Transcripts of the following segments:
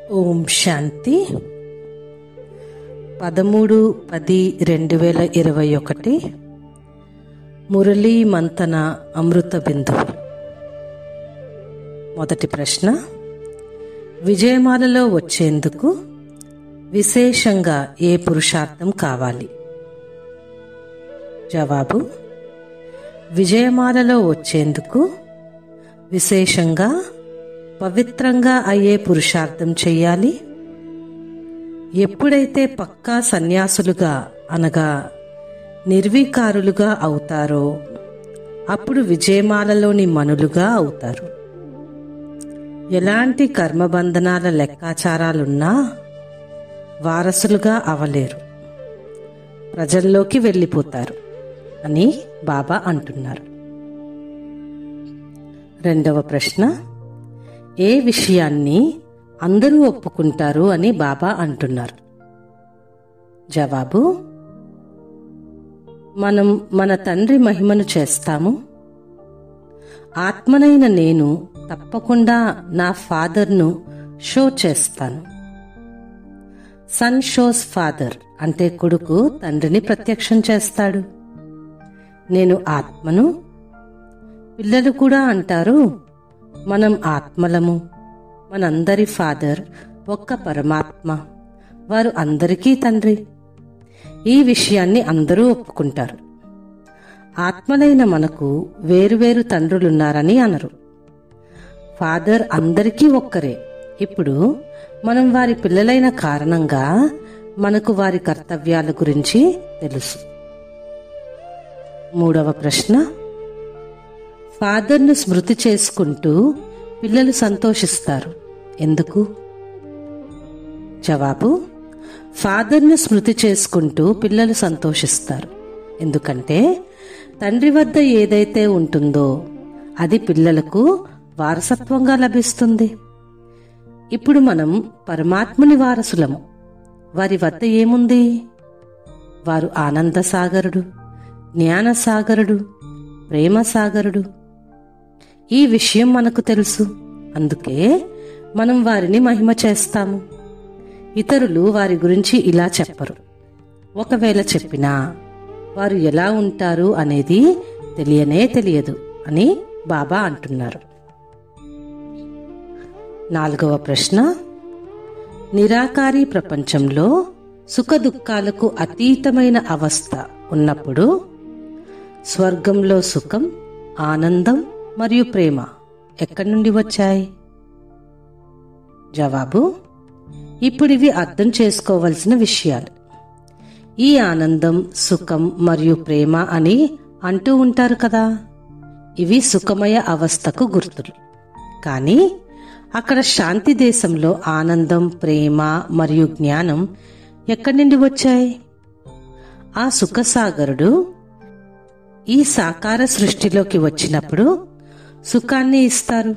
ఓం శాంతి పదమూడు పది రెండు వేల ఇరవై ఒకటి మురళీ మంతన అమృత బిందువు మొదటి ప్రశ్న విజయమాలలో వచ్చేందుకు విశేషంగా ఏ పురుషార్థం కావాలి జవాబు విజయమాలలో వచ్చేందుకు విశేషంగా పవిత్రంగా అయ్యే పురుషార్థం చెయ్యాలి ఎప్పుడైతే పక్కా సన్యాసులుగా అనగా నిర్వీకారులుగా అవుతారో అప్పుడు విజయమాలలోని మనులుగా అవుతారు ఎలాంటి కర్మబంధనాల లెక్కాచారాలున్నా వారసులుగా అవలేరు ప్రజల్లోకి వెళ్ళిపోతారు అని బాబా అంటున్నారు రెండవ ప్రశ్న ఏ విషయాన్ని అందరూ ఒప్పుకుంటారు అని బాబా అంటున్నారు జవాబు మనం మన తండ్రి మహిమను చేస్తాము ఆత్మనైన నేను తప్పకుండా నా ఫాదర్ను షో చేస్తాను సన్ షోస్ ఫాదర్ అంటే కొడుకు తండ్రిని ప్రత్యక్షం చేస్తాడు నేను ఆత్మను పిల్లలు కూడా అంటారు మనం ఆత్మలము మనందరి ఫాదర్ ఒక్క పరమాత్మ వారు అందరికీ తండ్రి ఈ విషయాన్ని అందరూ ఒప్పుకుంటారు ఆత్మలైన మనకు వేరువేరు తండ్రులున్నారని అనరు ఫాదర్ అందరికీ ఒక్కరే ఇప్పుడు మనం వారి పిల్లలైన కారణంగా మనకు వారి కర్తవ్యాల గురించి తెలుసు మూడవ ప్రశ్న ఫాదర్ను స్మృతి చేసుకుంటూ పిల్లలు సంతోషిస్తారు ఎందుకు జవాబు ఫాదర్ను స్మృతి చేసుకుంటూ పిల్లలు సంతోషిస్తారు ఎందుకంటే తండ్రి వద్ద ఏదైతే ఉంటుందో అది పిల్లలకు వారసత్వంగా లభిస్తుంది ఇప్పుడు మనం పరమాత్ముని వారసులము వారి వద్ద ఏముంది వారు ఆనంద సాగరుడు జ్ఞాన సాగరుడు ప్రేమ సాగరుడు ఈ విషయం మనకు తెలుసు అందుకే మనం వారిని మహిమ చేస్తాము ఇతరులు వారి గురించి ఇలా చెప్పరు ఒకవేళ చెప్పినా వారు ఎలా ఉంటారు అనేది తెలియనే తెలియదు అని బాబా అంటున్నారు నాలుగవ ప్రశ్న నిరాకారి ప్రపంచంలో సుఖదుఖాలకు అతీతమైన అవస్థ ఉన్నప్పుడు స్వర్గంలో సుఖం ఆనందం మరియు ప్రేమ ఎక్కడి నుండి వచ్చాయి జవాబు ఇప్పుడు ఇవి అర్థం చేసుకోవలసిన విషయాలు ఈ ఆనందం సుఖం మరియు ప్రేమ అని అంటూ ఉంటారు కదా ఇవి సుఖమయ అవస్థకు గుర్తులు కానీ అక్కడ శాంతి దేశంలో ఆనందం ప్రేమ మరియు జ్ఞానం ఎక్కడి నుండి వచ్చాయి ఆ సుఖసాగరుడు ఈ సాకార సృష్టిలోకి వచ్చినప్పుడు సుఖాన్ని ఇస్తారు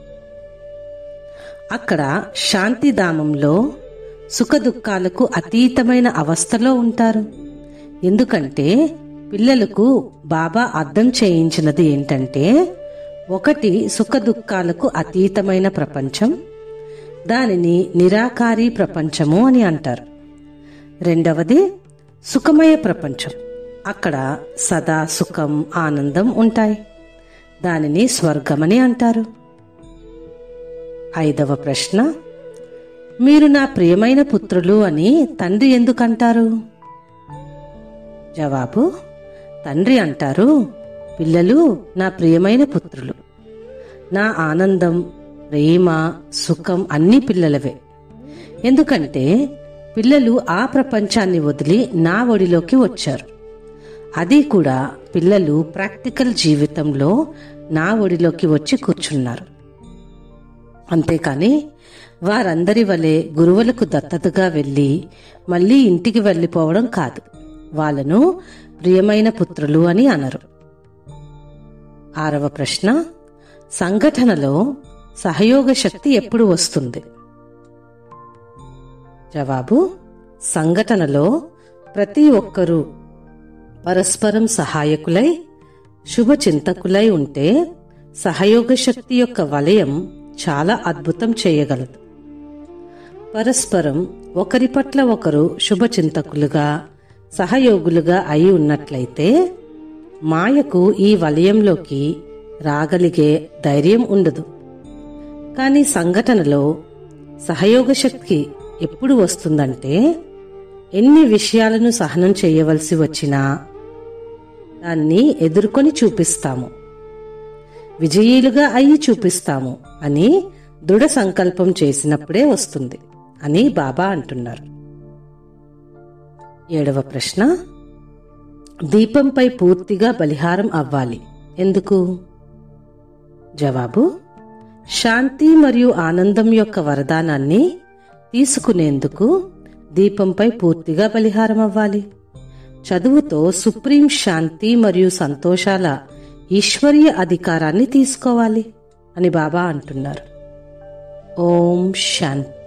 అక్కడ శాంతిధామంలో సుఖదుఖాలకు అతీతమైన అవస్థలో ఉంటారు ఎందుకంటే పిల్లలకు బాబా అర్థం చేయించినది ఏంటంటే ఒకటి సుఖదుఖాలకు అతీతమైన ప్రపంచం దానిని నిరాకారి ప్రపంచము అని అంటారు రెండవది సుఖమయ ప్రపంచం అక్కడ సదా సుఖం ఆనందం ఉంటాయి దానిని స్వర్గమని అంటారు ఐదవ ప్రశ్న మీరు నా ప్రియమైన పుత్రులు అని తండ్రి ఎందుకంటారు జవాబు తండ్రి అంటారు పిల్లలు నా ప్రియమైన పుత్రులు నా ఆనందం ప్రేమ సుఖం అన్ని పిల్లలవే ఎందుకంటే పిల్లలు ఆ ప్రపంచాన్ని వదిలి నా ఒడిలోకి వచ్చారు అది కూడా పిల్లలు ప్రాక్టికల్ జీవితంలో నా ఒడిలోకి వచ్చి కూర్చున్నారు అంతేకాని వారందరి వలె గురువులకు దత్తతగా వెళ్ళి మళ్ళీ ఇంటికి వెళ్ళిపోవడం కాదు వాళ్ళను ప్రియమైన పుత్రులు అని అనరు ఆరవ ప్రశ్న సంఘటనలో సహయోగ శక్తి ఎప్పుడు వస్తుంది జవాబు సంఘటనలో ప్రతి ఒక్కరూ పరస్పరం సహాయకులై శుభచింతకులై ఉంటే సహయోగ శక్తి యొక్క వలయం చాలా అద్భుతం చేయగలదు పరస్పరం ఒకరి పట్ల ఒకరు శుభచింతకులుగా సహయోగులుగా అయి ఉన్నట్లయితే మాయకు ఈ వలయంలోకి రాగలిగే ధైర్యం ఉండదు కానీ సంఘటనలో సహయోగ శక్తి ఎప్పుడు వస్తుందంటే ఎన్ని విషయాలను సహనం చేయవలసి వచ్చినా దాన్ని ఎదుర్కొని చూపిస్తాము విజయీలుగా అయ్యి చూపిస్తాము అని దృఢ సంకల్పం చేసినప్పుడే వస్తుంది అని బాబా అంటున్నారు ఏడవ ప్రశ్న దీపంపై పూర్తిగా బలిహారం అవ్వాలి ఎందుకు జవాబు శాంతి మరియు ఆనందం యొక్క వరదానాన్ని తీసుకునేందుకు దీపంపై పూర్తిగా బలిహారం అవ్వాలి చదువుతో సుప్రీం శాంతి మరియు సంతోషాల ఈశ్వరీయ అధికారాన్ని తీసుకోవాలి అని బాబా అంటున్నారు ఓం శాంతి